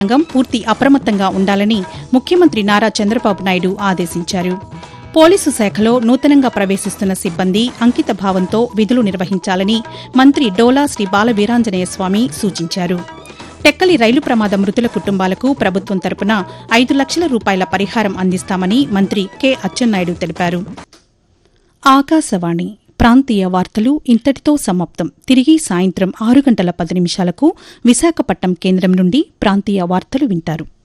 రంగం పూర్తి అప్రమత్తంగా ఉండాలని ముఖ్యమంత్రి నారా చంద్రబాబు నాయుడు ఆదేశించారు పోలీసు శాఖలో నూతనంగా ప్రవేశిస్తున్న సిబ్బంది అంకిత భావంతో విధులు నిర్వహించాలని మంత్రి డోలా శ్రీ బాలవీరాంజనేయ స్వామి సూచించారు టెక్కలి రైలు ప్రమాద మృతుల కుటుంబాలకు ప్రభుత్వం తరపున ఐదు లక్షల రూపాయల పరిహారం అందిస్తామని మంత్రి కె అచ్చెన్నాయుడు తెలిపారు ఆకాశవాణి ప్రాంతీయ వార్తలు ఇంతటితో సమాప్తం తిరిగి సాయంత్రం ఆరు గంటల పది నిమిషాలకు విశాఖపట్నం కేంద్రం నుండి ప్రాంతీయ వార్తలు వింటారు